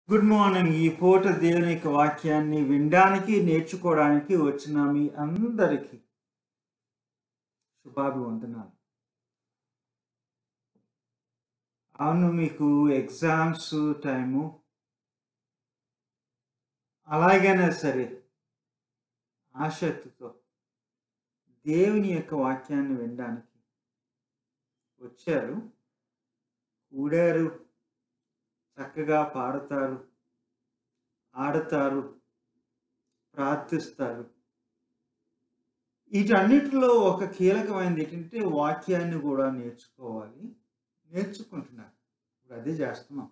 Good morning ఈ పూట దేవుని యొక్క వాక్యాన్ని వినడానికి నేర్చుకోవడానికి వచ్చిన మీ అందరికీ శుభాభివందనాలు అవును మీకు ఎగ్జామ్స్ టైము అలాగైనా సరే ఆసక్తితో దేవుని యొక్క వాక్యాన్ని వినడానికి వచ్చారు కూడారు చక్కగా పాడతారు ఆడతారు ప్రార్థిస్తారు వీటన్నిటిలో ఒక కీలకమైనది ఏంటంటే వాక్యాన్ని కూడా నేర్చుకోవాలి నేర్చుకుంటున్నారు ఇప్పుడు అదే చేస్తున్నాం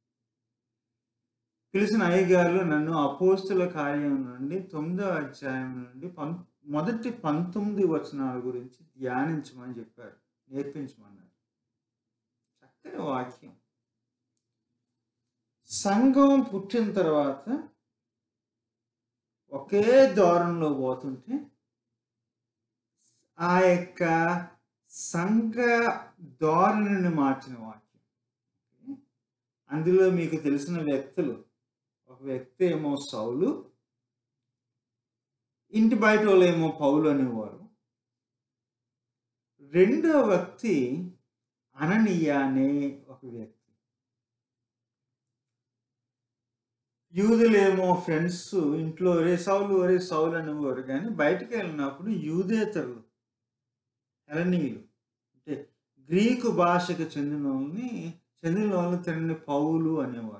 పిలిచిన అయ్యగారు నన్ను అపోస్తుల కార్యం నుండి తొమ్మిదో అధ్యాయం నుండి పం మొదటి పంతొమ్మిది వచనాల గురించి ధ్యానించమని చెప్పారు నేర్పించమన్నారు చక్కని వాక్యం సంఘం పుట్టిన తర్వాత ఒకే దూరంలో పోతుంటే ఆ యొక్క సంఘ ధోరణిని మార్చిన వాక్యం అందులో మీకు తెలిసిన వ్యక్తులు ఒక వ్యక్తి ఏమో సౌలు ఇంటి బయట వాళ్ళు ఏమో పౌలు అనేవారు రెండో వ్యక్తి అననీయ అనే ఒక వ్యక్తి యూదులేమో ఫ్రెండ్స్ ఇంట్లో ఒరే సౌలు ఒరే సౌలు అనేవారు కానీ బయటకు వెళ్ళినప్పుడు యూదేతరులు హెలనీయులు అంటే గ్రీకు భాషకు చెందిన వాళ్ళని చెందిన వాళ్ళు తినని పౌలు అనేవారు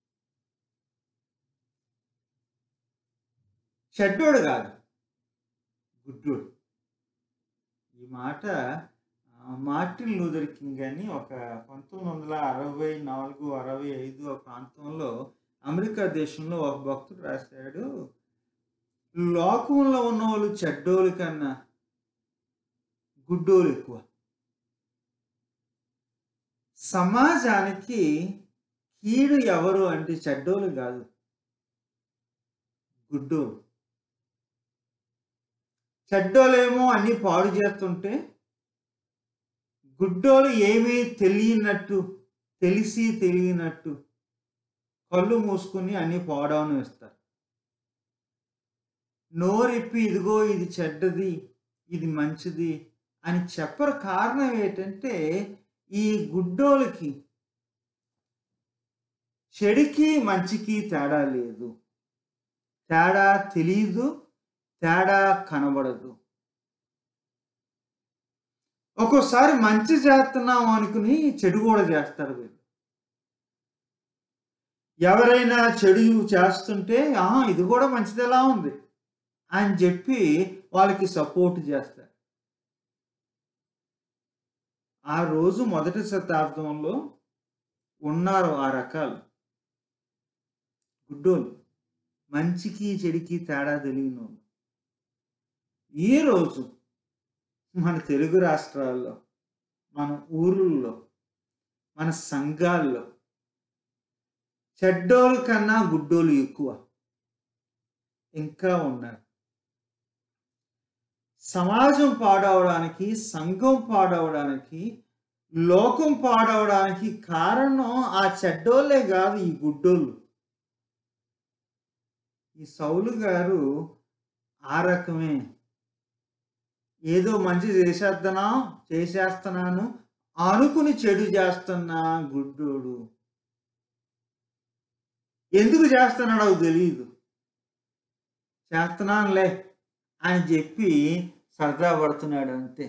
చెడ్డోడు కాదు గుడ్డోడు ఈ మాట ఆ, మార్టిన్ లూథర్ కింగ్ అని ఒక పంతొమ్మిది వందల అరవై నాలుగు అరవై ఐదు ఆ ప్రాంతంలో అమెరికా దేశంలో ఒక భక్తుడు రాశాడు లోకంలో ఉన్న వాళ్ళు చెడ్డోలు కన్నా గుడ్డోలు ఎక్కువ సమాజానికి కీడు ఎవరు అంటే చెడ్డోలు కాదు గుడ్డోలు చెడ్డోలేమో అన్ని పాడు చేస్తుంటే గుడ్డోలు ఏమీ తెలియనట్టు తెలిసి తెలియనట్టు కళ్ళు మూసుకుని అన్ని పోవడం ఇస్తారు నోరిప్పి ఇదిగో ఇది చెడ్డది ఇది మంచిది అని చెప్పరు కారణం ఏంటంటే ఈ గుడ్డోలకి చెడుకి మంచికి తేడా లేదు తేడా తెలియదు తేడా కనబడదు ఒక్కోసారి మంచి చేస్తున్నాం అనుకుని చెడు కూడా చేస్తారు వీళ్ళు ఎవరైనా చెడు చేస్తుంటే ఆహా ఇది కూడా మంచిదిలా ఉంది అని చెప్పి వాళ్ళకి సపోర్ట్ చేస్తారు ఆ రోజు మొదటి శతాబ్దంలో ఉన్నారు ఆ రకాలు గుడ్డోలు మంచికి చెడికి తేడా తెలియని వాళ్ళు. ఈ రోజు మన తెలుగు రాష్ట్రాల్లో మన ఊర్లలో మన సంఘాల్లో చెడ్డోలు కన్నా గుడ్డోలు ఎక్కువ ఇంకా ఉన్నారు సమాజం పాడవడానికి సంఘం పాడవడానికి లోకం పాడవడానికి కారణం ఆ చెడ్డోళ్ళే కాదు ఈ గుడ్డోళ్ళు ఈ సౌలు గారు ఆ రకమే ఏదో మంచి చేసేద్దనా చేసేస్తున్నాను అనుకుని చెడు చేస్తున్నా గుడ్డోడు ఎందుకు చేస్తున్నాడో తెలియదు చేస్తున్నానులే అని చెప్పి సరదా పడుతున్నాడు అంతే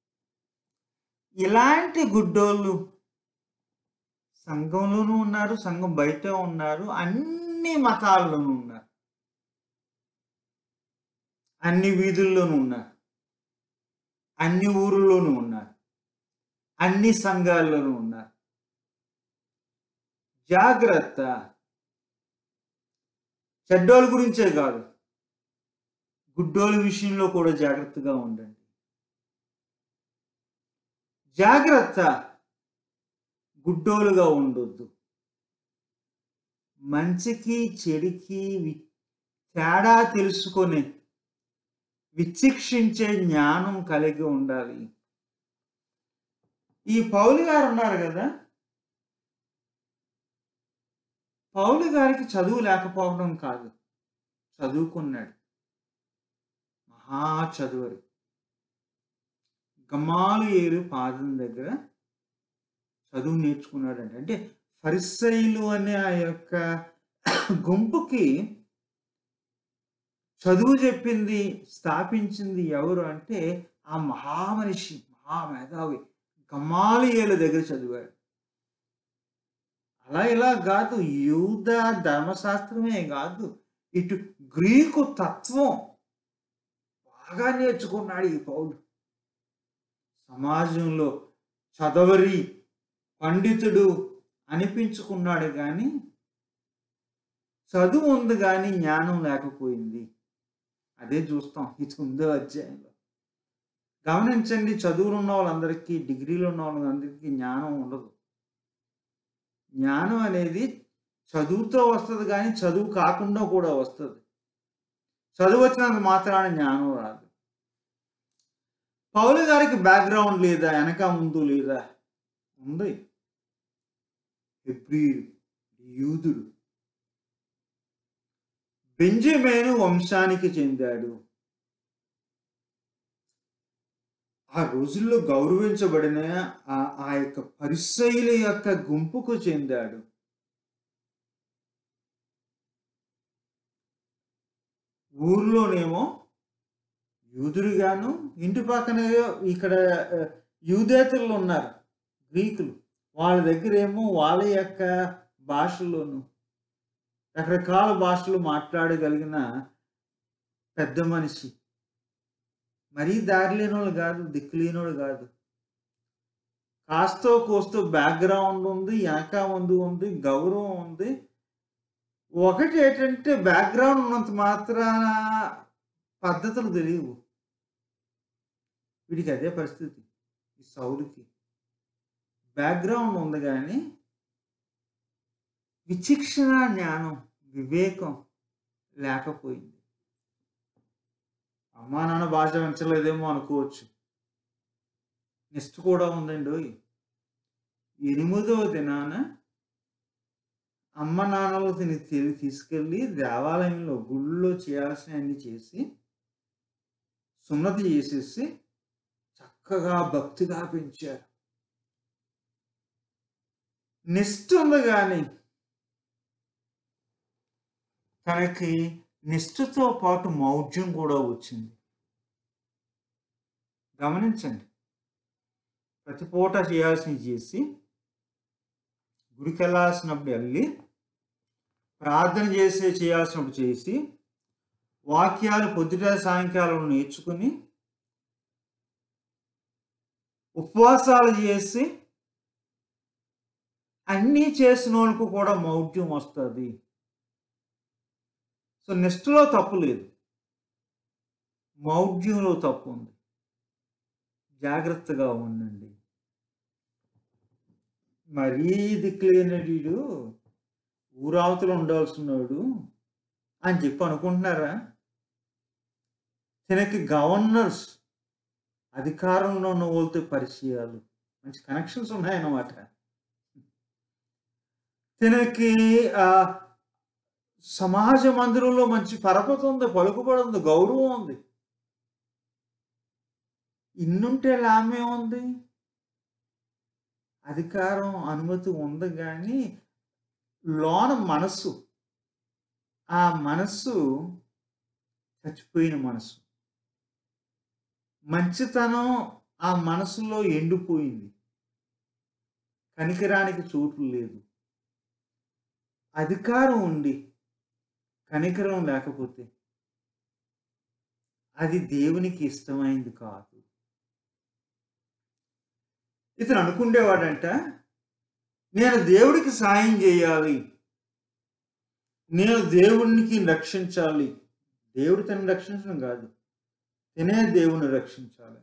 ఇలాంటి గుడ్డోళ్ళు సంఘంలోనూ ఉన్నారు సంఘం బయట ఉన్నారు అన్ని మతాల్లోనూ ఉన్నారు అన్ని వీధుల్లోనూ ఉన్నారు అన్ని ఊరుల్లోనూ ఉన్నారు అన్ని సంఘాల్లోనూ ఉన్నారు జాగ్రత్త చెడ్డోళ్ళ గురించే కాదు గుడ్డోళ్ళ విషయంలో కూడా జాగ్రత్తగా ఉండండి జాగ్రత్త గుడ్డోలుగా ఉండొద్దు మంచికి చెడికి వి- తేడా తెలుసుకొని విచక్షించే జ్ఞానం కలిగి ఉండాలి ఈ పౌలు గారు ఉన్నారు కదా పౌలు గారికి చదువు లేకపోవడం కాదు చదువుకున్నాడు మహా చదువరి గమాలు ఏరు పాదం దగ్గర చదువు నేర్చుకున్నాడంట అంటే ఫరిసైలు అనే ఆ యొక్క గుంపుకి చదువు చెప్పింది స్థాపించింది ఎవరు అంటే ఆ మహామనిషి మహామేధావి గమాలియేల దగ్గర చదివాడు అలా ఇలా కాదు యూద ధర్మశాస్త్రమే కాదు ఇటు గ్రీకు తత్వం బాగా నేర్చుకున్నాడు ఈ పౌలు సమాజంలో చదవరి పండితుడు అనిపించుకున్నాడు కానీ చదువు ఉంది కానీ జ్ఞానం లేకపోయింది అదే చూస్తాం ఈ తొమ్మిదో అధ్యాయంలో గమనించండి చదువులు ఉన్న వాళ్ళందరికీ డిగ్రీలు ఉన్న వాళ్ళందరికీ జ్ఞానం ఉండదు జ్ఞానం అనేది చదువుతో వస్తుంది కానీ చదువు కాకుండా కూడా వస్తుంది చదువు వచ్చినంత మాత్రాన జ్ఞానం రాదు పౌలు గారికి బ్యాక్గ్రౌండ్ లేదా వెనక ముందు లేదా ఉంది హెబ్రీయుడు యూదుడు బెంజమేను వంశానికి చెందాడు ఆ రోజుల్లో గౌరవించబడిన ఆ ఆ యొక్క పరిశైల యొక్క గుంపుకు చెందాడు ఊర్లోనేమో యూదుడుగాను ఇంటి పక్కన ఇక్కడ ఆ, యూదేతరులు ఉన్నారు గ్రీకులు వాళ్ళ దగ్గర ఏమో వాళ్ళ యొక్క భాషలోను రకరకాల భాషలు మాట్లాడగలిగిన పెద్ద మనిషి మరీ దారి లేనోళ్ళు కాదు దిక్కు లేనోడు కాదు కాస్తో కోస్తో బ్యాక్గ్రౌండ్ ఉంది వెనక ముందు ఉంది గౌరవం ఉంది ఒకటి ఏంటంటే బ్యాక్గ్రౌండ్ ఉన్నంత మాత్రాన పద్ధతులు తెలియవు వీడికి అదే పరిస్థితి ఈ సౌలుకి బ్యాక్గ్రౌండ్ ఉంది కానీ విచక్షణ జ్ఞానం వివేకం లేకపోయింది అమ్మా నాన్న భాష పెంచలేదేమో అనుకోవచ్చు నెక్స్ట్ కూడా ఉందండి ఓయ్. ఎనిమిదవ దినాన అమ్మ నాన్నలు తిని తిరిగి తీసుకెళ్ళి దేవాలయంలో గుళ్ళో చేయాల్సినవన్నీ చేసి సున్నతి చేసేసి చక్కగా భక్తిగా పెంచారు నెక్స్ట్ ఉంది కానీ తనకి నిష్ఠతో పాటు మౌఢ్యం కూడా వచ్చింది గమనించండి ప్రతి పూట చేయాల్సినవి చేసి గుడికి వెళ్ళాల్సినప్పుడు వెళ్ళి ప్రార్థన చేసే చేయాల్సినప్పుడు చేసి వాక్యాలు పొద్దుట సాయంకాలం నేర్చుకుని ఉపవాసాలు చేసి అన్నీ చేసిన వాళ్ళకు కూడా మౌఢ్యం వస్తుంది సో నెక్స్ట్లో తప్పు లేదు మౌఢ్యంలో తప్పు ఉంది జాగ్రత్తగా ఉండండి మరీ దిక్కులేనడు ఊరావతలు ఉండాల్సినాడు అని చెప్పి అనుకుంటున్నారా తనకి గవర్నర్స్ అధికారంలో ఉన్న వాళ్ళతో పరిచయాలు మంచి కనెక్షన్స్ ఉన్నాయన్నమాట తనకి ఆ సమాజ మందిరంలో మంచి పరపతి ఉంది పలుకుబడి ఉంది గౌరవం ఉంది ఇన్నుంటే లాభమే ఉంది అధికారం అనుమతి ఉంది కానీ లోన మనస్సు ఆ మనస్సు చచ్చిపోయిన మనస్సు మంచితనం ఆ మనసులో ఎండిపోయింది కనికరానికి చోటు లేదు అధికారం ఉండి కనికరం లేకపోతే అది దేవునికి ఇష్టమైంది కాదు ఇతను అనుకుండేవాడంట నేను దేవుడికి సాయం చేయాలి నేను దేవునికి రక్షించాలి దేవుడు తనని రక్షించడం కాదు తినే దేవుని రక్షించాలి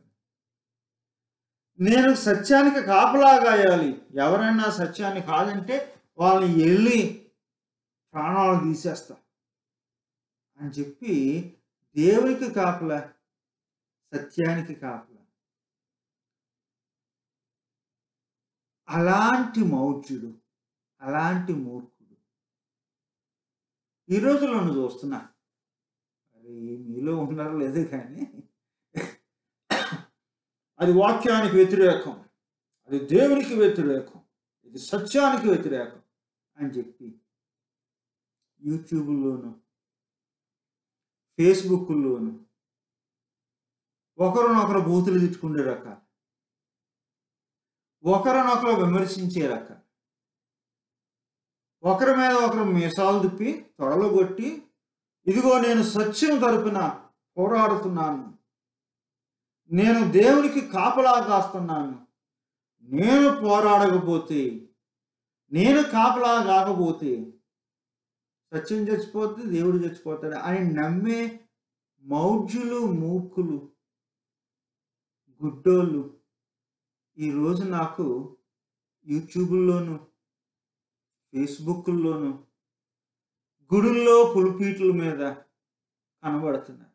నేను సత్యానికి కాపలాగాయాలి ఎవరైనా సత్యాన్ని కాదంటే వాళ్ళని వెళ్ళి ప్రాణాలు తీసేస్తా అని చెప్పి దేవునికి కాపలా సత్యానికి కాపలా అలాంటి మౌఢ్యుడు అలాంటి మూర్ఖుడు ఈ రోజుల్లోనూ చూస్తున్నా అది మీలో ఉన్నారో లేదు కానీ అది వాక్యానికి వ్యతిరేకం అది దేవునికి వ్యతిరేకం ఇది సత్యానికి వ్యతిరేకం అని చెప్పి యూట్యూబ్లోను ఫేస్బుక్లోను ఒకరినొకరు బూతులు తిట్టుకునే రకాలు ఒకరినొకరు విమర్శించే రకాలు ఒకరి మీద ఒకరు మీసాలు తిప్పి తొడలు కొట్టి ఇదిగో నేను సత్యం తరపున పోరాడుతున్నాను నేను దేవునికి కాపలా కాస్తున్నాను నేను పోరాడకపోతే నేను కాపలా కాకపోతే సత్యం చచ్చిపోతే దేవుడు చచ్చిపోతాడు అని నమ్మే మౌఢ్యులు మూర్ఖులు గుడ్డోళ్ళు ఈరోజు నాకు యూట్యూబ్లోను ఫేస్బుక్లోను గుడుల్లో పులిపీట్ల మీద కనబడుతున్నారు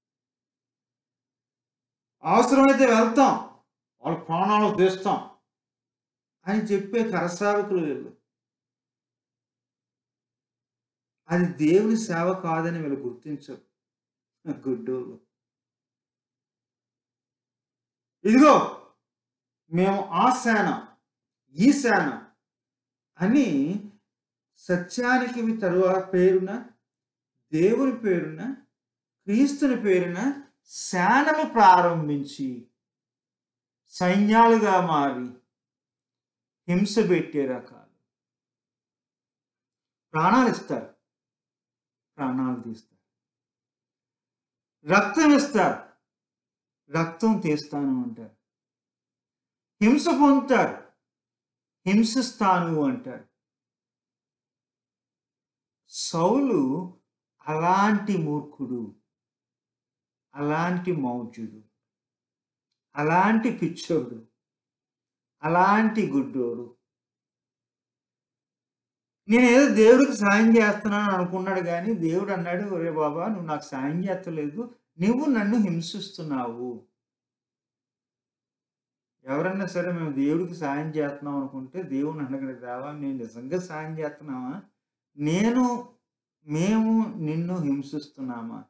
అవసరమైతే వెళ్తాం వాళ్ళ ప్రాణాలు తీస్తాం అని చెప్పే కరసావకులు వీళ్ళు అది దేవుని సేవ కాదని వీళ్ళు గుర్తించరు గుడ్డోళ్ళు ఇదిగో మేము ఆ సేన ఈ సేన అని సత్యానికి తరువాత పేరున దేవుని పేరున క్రీస్తుని పేరున సేనలు ప్రారంభించి సైన్యాలుగా మారి హింస పెట్టే రకాలు ప్రాణాలు ఇస్తారు ప్రాణాలు తీస్తారు రక్తం ఇస్తారు రక్తం తీస్తాను అంటారు హింస పొందుతారు హింసిస్తాను అంటారు సౌలు అలాంటి మూర్ఖుడు అలాంటి మౌఢ్యుడు అలాంటి పిచ్చోడు అలాంటి గుడ్డోడు నేను ఏదో దేవుడికి సాయం చేస్తున్నాను అనుకున్నాడు కానీ దేవుడు అన్నాడు ఒరే బాబా నువ్వు నాకు సాయం చేస్తలేదు నువ్వు నన్ను హింసిస్తున్నావు ఎవరన్నా సరే మేము దేవుడికి సాయం చేస్తున్నాం అనుకుంటే దేవుని అడగడు దేవా నేను నిజంగా సాయం చేస్తున్నావా నేను మేము నిన్ను హింసిస్తున్నామా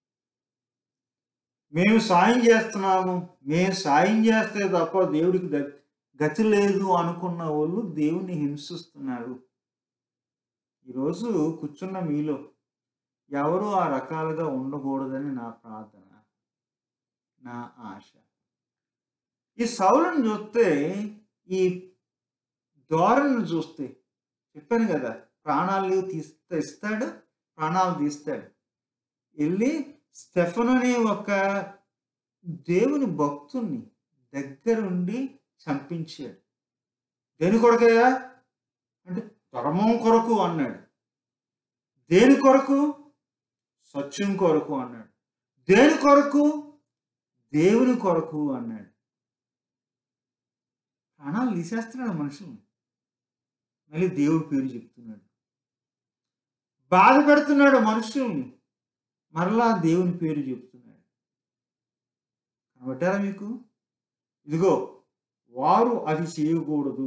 మేము సాయం చేస్తున్నాము మేము సాయం చేస్తే తప్ప దేవుడికి గ- గతి లేదు అనుకున్న వాళ్ళు దేవుని హింసిస్తున్నారు ఈరోజు కూర్చున్న మీలో ఎవరు ఆ రకాలుగా ఉండకూడదని నా ప్రార్థన నా ఆశ ఈ సౌలను చూస్తే ఈ ధోరణిని చూస్తే చెప్పాను కదా ప్రాణాలు తీస్తే ఇస్తాడు ప్రాణాలు తీస్తాడు వెళ్ళి స్టెఫనుని ఒక దేవుని భక్తుణ్ణి దగ్గరుండి చంపించాడు దేని కొరకయ్యా అంటే ధర్మం కొరకు అన్నాడు దేని కొరకు సత్యం కొరకు అన్నాడు దేని కొరకు దేవుని కొరకు అన్నాడు ప్రాణాలు తీసేస్తున్నాడు మనుషుల్ని మళ్ళీ దేవుడి పేరు చెప్తున్నాడు బాధ పెడుతున్నాడు మనుషుల్ని మరలా దేవుని పేరు చెప్తున్నాడు కనబడ్డారా మీకు ఇదిగో వారు అది చేయకూడదు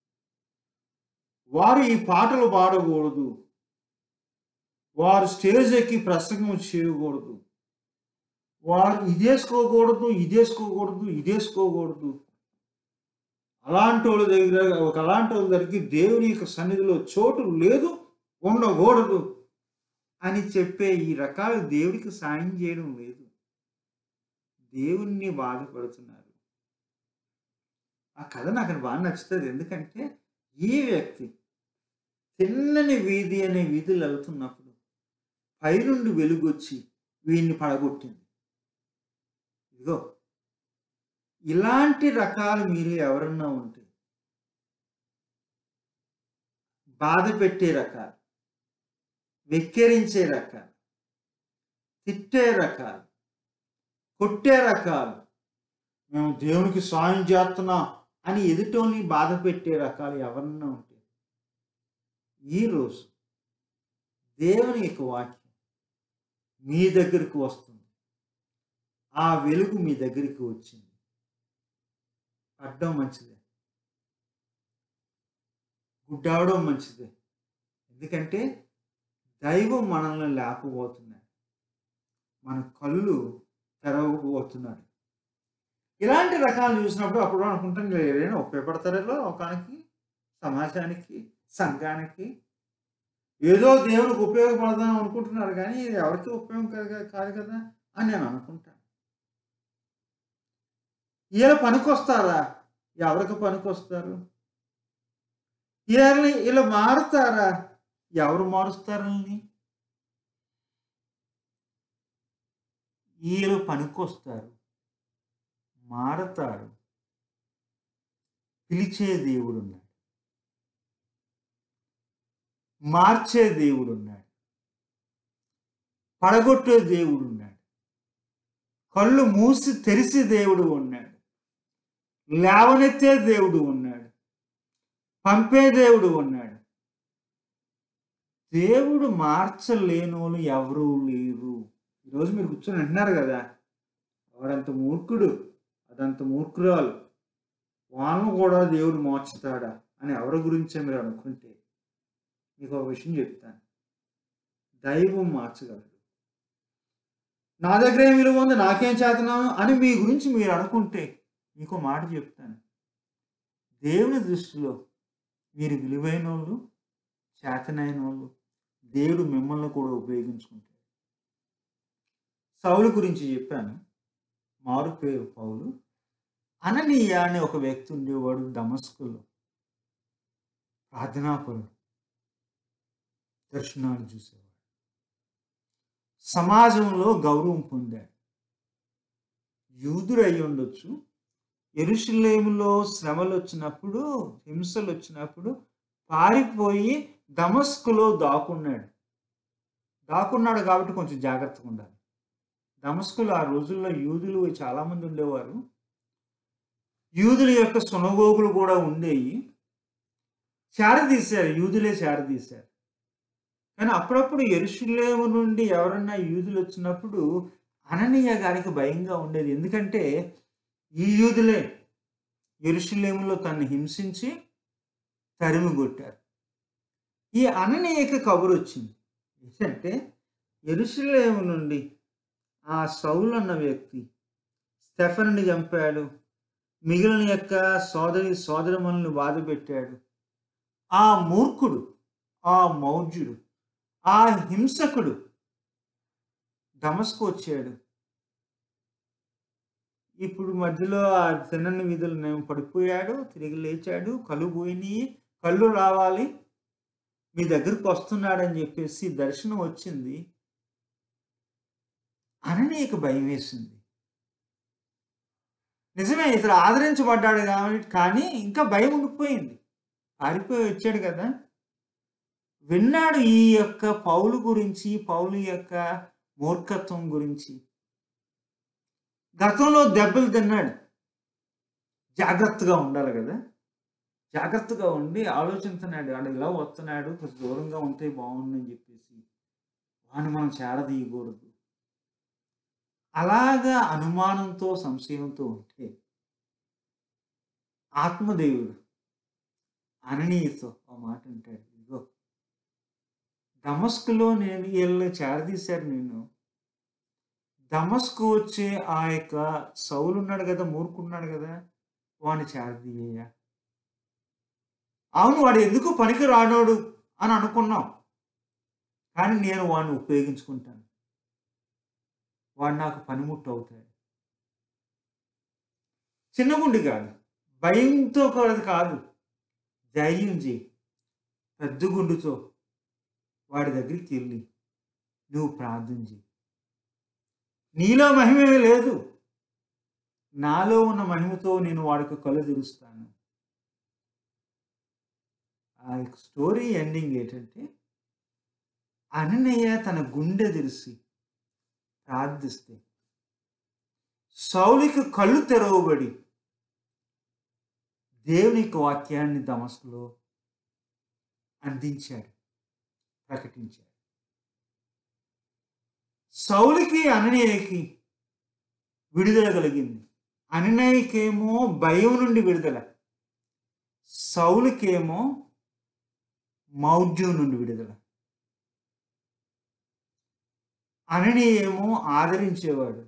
వారు ఈ పాటలు పాడకూడదు వారు స్టేజ్ ఎక్కి ప్రసంగం చేయకూడదు వారు ఇదేసుకోకూడదు ఇదేసుకోకూడదు ఇదేసుకోకూడదు అలాంటి వాళ్ళ దగ్గర ఒక అలాంటి వాళ్ళ దగ్గరికి దేవుని యొక్క సన్నిధిలో చోటు లేదు ఉండకూడదు అని చెప్పే ఈ రకాల దేవుడికి సాయం చేయడం లేదు దేవుణ్ణి బాధపడుతున్నారు ఆ కథ నాకు బాగా నచ్చుతుంది ఎందుకంటే ఈ వ్యక్తి తిన్నని వీధి అనే వీధులు వెళ్తున్నప్పుడు పైనుండి వెలుగొచ్చి వీడిని పడగొట్టింది ఇదిగో ఇలాంటి రకాలు మీరు ఎవరన్నా ఉంటే బాధ పెట్టే రకాలు వెక్కిరించే రకాలు తిట్టే రకాలు కొట్టే రకాలు మేము దేవునికి సాయం చేస్తున్నాం అని ఎదుటోని బాధ పెట్టే రకాలు ఎవరన్నా ఉంటే ఈరోజు దేవుని యొక్క వాక్యం మీ దగ్గరికి వస్తుంది ఆ వెలుగు మీ దగ్గరికి వచ్చింది పడ్డం మంచిదే గుడ్డావడం మంచిదే ఎందుకంటే దైవం మనల్ని లేపబోతున్నాడు మన కళ్ళు తెరవబోతున్నాడు ఇలాంటి రకాలు చూసినప్పుడు అప్పుడు అనుకుంటాం ఎవరైనా ఉపయోగపడతారో లోకానికి సమాజానికి సంఘానికి ఏదో దేవుడికి ఉపయోగపడదాం అనుకుంటున్నారు కానీ ఇది ఎవరికి ఉపయోగం కాదు కదా- కాదు కదా అని నేను అనుకుంటాను వీళ్ళ పనికొస్తారా ఎవరికి పనికొస్తారు వీళ్ళని వీళ్ళు మారుతారా ఎవరు మారుస్తారని వీళ్ళు పనికొస్తారు మారతారు పిలిచే దేవుడు ఉన్నాడు మార్చే దేవుడు ఉన్నాడు పడగొట్టే దేవుడు ఉన్నాడు కళ్ళు మూసి తెరిసి దేవుడు ఉన్నాడు లేవనెత్తే దేవుడు ఉన్నాడు పంపే దేవుడు ఉన్నాడు దేవుడు మార్చలేనోళ్ళు ఎవరూ లేరు ఈరోజు మీరు కూర్చొని అంటున్నారు కదా వాడంత మూర్ఖుడు అదంత మూర్ఖురాలు వాళ్ళను కూడా దేవుడు మార్చుతాడా అని ఎవరి గురించే మీరు అనుకుంటే మీకు ఒక విషయం చెప్తాను దైవం మార్చగలడు నా దగ్గర ఏం విలువ ఉంది నాకేం చేతనాను అని మీ గురించి మీరు అనుకుంటే మీకు ఒక మాట చెప్తాను దేవుని దృష్టిలో మీరు విలువైన వాళ్ళు చేతనైన వాళ్ళు దేవుడు మిమ్మల్ని కూడా ఉపయోగించుకుంటాడు సౌలు గురించి చెప్పాను మారు పేరు పౌలు అననీయ అనే ఒక వ్యక్తి ఉండేవాడు దమస్కులో ప్రార్థనాపరుడు దర్శనాలు చూసేవాడు సమాజంలో గౌరవం పొందాడు యూదుడు అయి ఉండొచ్చు ఎరుషులేములో శ్రమలు వచ్చినప్పుడు హింసలు వచ్చినప్పుడు పారిపోయి దమస్కులో దాక్కున్నాడు దాక్కున్నాడు కాబట్టి కొంచెం జాగ్రత్తగా ఉండాలి దమస్కులు ఆ రోజుల్లో యూదులు చాలామంది ఉండేవారు యూదుల యొక్క సునగోగులు కూడా ఉండేవి చేరదీశారు యూదులే చేరదీశారు కానీ అప్పుడప్పుడు ఎరుషులేము నుండి ఎవరన్నా యూదులు వచ్చినప్పుడు అననీయ గారికి భయంగా ఉండేది ఎందుకంటే ఈ యూదులే ఎరుషులేములో తను హింసించి తరిమి కొట్టారు ఈ అననీయకి కబురు వచ్చింది ఏంటంటే ఎరుషులేము నుండి ఆ సౌలు అన్న వ్యక్తి స్టెఫన్ని చంపాడు మిగిలిన యొక్క సోదరి సోదరమల్ని బాధ పెట్టాడు ఆ మూర్ఖుడు ఆ మౌర్జుడు ఆ హింసకుడు దమస్కు వచ్చాడు ఇప్పుడు మధ్యలో ఆ తిన్నని వీధులు నేను పడిపోయాడు తిరిగి లేచాడు కళ్ళు పోయినాయి కళ్ళు రావాలి మీ దగ్గరికి వస్తున్నాడని చెప్పేసి దర్శనం వచ్చింది అననీయకు భయం వేసింది నిజమే ఇతడు ఆదరించబడ్డాడు కాబట్టి కానీ ఇంకా భయం ఉండిపోయింది పారిపోయి వచ్చాడు కదా విన్నాడు ఈ యొక్క పౌలు గురించి పౌలు యొక్క మూర్ఖత్వం గురించి గతంలో దెబ్బలు తిన్నాడు జాగ్రత్తగా ఉండాలి కదా జాగ్రత్తగా ఉండి ఆలోచిస్తున్నాడు వాడు ఇలా వస్తున్నాడు కొంచెం దూరంగా ఉంటే బాగుందని చెప్పేసి వాడిని మనం చేరదీయకూడదు అలాగా అనుమానంతో సంశయంతో ఉంటే ఆత్మదేవుడు అననీయతో ఆ మాట అంటాడు ఇదిగో దమస్కులో నేను వీళ్ళు చేరదీశారు నేను దమస్కు వచ్చే ఆ యొక్క సౌలు ఉన్నాడు కదా మూర్ఖున్నాడు కదా వాడిని చేరదీయ అవును వాడు ఎందుకు పనికి రానోడు అని అనుకున్నాం కానీ నేను వాడిని ఉపయోగించుకుంటాను వాడు నాకు పనిముట్టు అవుతాడు చిన్న గుండి కాదు భయంతో కూడా కాదు ధైర్యం చేయి పెద్ద గుండుతో వాడి దగ్గరికి వెళ్ళి నువ్వు ప్రార్థన చేయి నీలో మహిమే లేదు నాలో ఉన్న మహిమతో నేను వాడికి కళ్ళు తెరుస్తాను ఆ యొక్క స్టోరీ ఎండింగ్ ఏంటంటే అననయ్య తన గుండె తెరిసి ప్రార్థిస్తే సౌలికి కళ్ళు తెరవబడి దేవుని యొక్క వాక్యాన్ని దమస్కులో అందించాడు ప్రకటించాడు సౌలికి అననీయకి విడుదల కలిగింది అననయ్యకేమో భయం నుండి విడుదల సౌలికేమో మౌఢ్యం నుండి విడుదల అననీయేమో ఆదరించేవాడు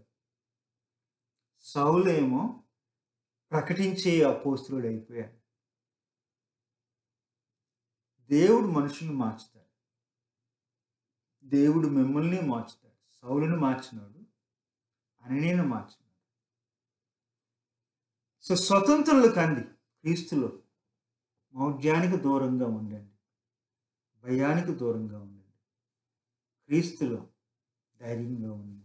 సౌలేమో ప్రకటించే అపోస్తులుడు అయిపోయాడు దేవుడు మనుషుని మార్చుతాడు దేవుడు మిమ్మల్ని మార్చుతాడు సౌలుని మార్చినాడు అననీయను మార్చినాడు సో స్వతంత్రులు కంది క్రీస్తులో మౌఢ్యానికి దూరంగా ఉండండి భయానికి దూరంగా ఉండండి క్రీస్తులో ధైర్యంగా ఉండండి